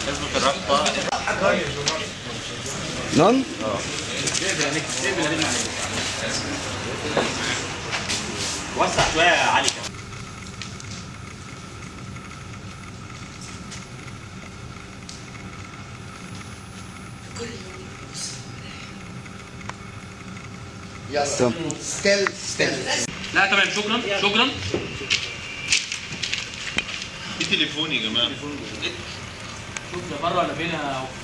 اظبط الرقبه نون وسع شويه يا علي يلا ستيل ستيل لا تمام شكرا شكرا في تليفون يا جماعه شوف ده بره ولا فين يا